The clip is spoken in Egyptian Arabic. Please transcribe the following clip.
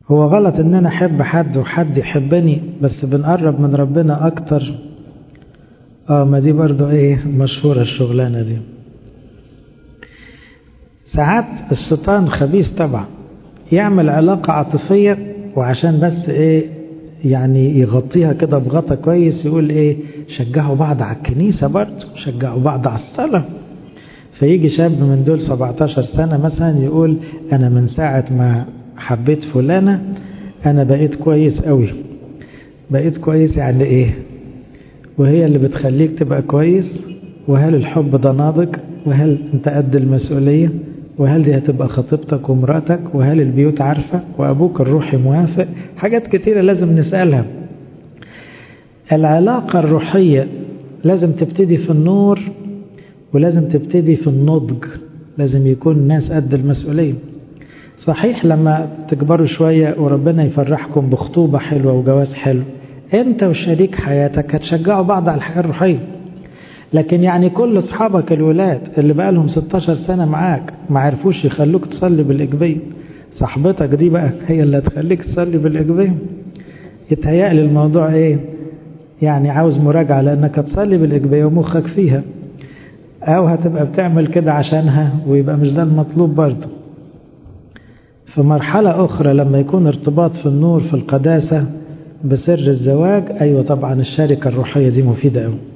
هو غلط ان انا احب حد وحد يحبني بس بنقرب من ربنا اكتر اه ما دي برضو ايه مشهورة الشغلانة دي ساعات الشيطان خبيث طبعا يعمل علاقة عاطفية وعشان بس ايه يعني يغطيها كده بغطا كويس يقول ايه شجعوا بعض على الكنيسة برضه شجعوا بعض على الصلاة فيجي شاب من دول 17 سنة مثلا يقول انا من ساعة ما حبيت فلانة انا بقيت كويس قوي بقيت كويس يعني ايه وهي اللي بتخليك تبقى كويس وهل الحب ده ناضج وهل انت قد المسؤولية وهل دي هتبقى خطيبتك ومراتك وهل البيوت عارفة وأبوك الروحي موافق حاجات كتيرة لازم نسألها العلاقة الروحية لازم تبتدي في النور ولازم تبتدي في النضج لازم يكون الناس قد المسؤولية صحيح لما تكبروا شوية وربنا يفرحكم بخطوبة حلوة وجواز حلو انت وشريك حياتك هتشجعوا بعض على الحياة الروحية لكن يعني كل اصحابك الولاد اللي بقى لهم 16 سنة معاك ما عرفوش يخلوك تصلي بالإجبية صاحبتك دي بقى هي اللي هتخليك تصلي بالإجبية يتهيألي الموضوع ايه يعني عاوز مراجعة لأنك هتصلي بالإجبية ومخك فيها أو هتبقى بتعمل كده عشانها ويبقى مش ده المطلوب برضه في مرحلة أخرى لما يكون ارتباط في النور في القداسة بسر الزواج أيوة طبعا الشركة الروحية دي مفيدة أوي